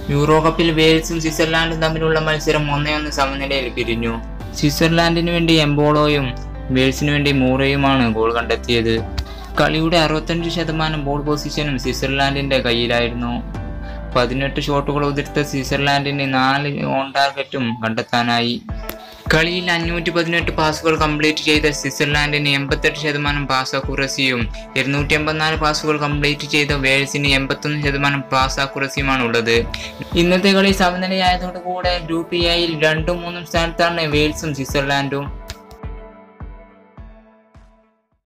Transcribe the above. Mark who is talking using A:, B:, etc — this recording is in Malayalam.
A: യൂറോ കപ്പിൽ വെയിൽസും സ്വിറ്റ്സർലാൻഡും തമ്മിലുള്ള മത്സരം ഒന്നേ ഒന്ന് സമനിലയിൽ പിരിഞ്ഞു സ്വിറ്റ്സർലാൻഡിന് വേണ്ടി എംബോളോയും വെയിൽസിന് വേണ്ടി മൂറയുമാണ് ഗോൾ കണ്ടെത്തിയത് കളിയുടെ അറുപത്തഞ്ച് ശതമാനം ബോൾ പൊസിഷനും സ്വിറ്റ്സർലാൻഡിന്റെ കയ്യിലായിരുന്നു പതിനെട്ട് ഷോട്ടുകൾ ഉതിർത്ത സ്വിറ്റ്സർലാൻഡിന് നാല് ഓൺ ടാർഗറ്റും കണ്ടെത്താനായി കളിയിൽ അഞ്ഞൂറ്റി പതിനെട്ട് പാസുകൾ കംപ്ലീറ്റ് ചെയ്ത സ്വിറ്റ്സർലാൻഡിന് എൺപത്തെട്ട് ശതമാനം പാസ് അക്കുറസിയും ഇരുന്നൂറ്റി എൺപത്തിനാല് പാസുകൾ കംപ്ലീറ്റ് ചെയ്ത വേൾസിന് എൺപത്തൊന്ന് ശതമാനം പാസ് അക്കുറസിയുമാണ് ഉള്ളത് ഇന്നത്തെ കളി സമനിലയായതോടുകൂടെ ഗ്രൂപ്പ് എയിൽ രണ്ടും മൂന്നും സ്ഥാനത്താണ് വെയിൽസും സ്വിറ്റ്സർലാൻഡും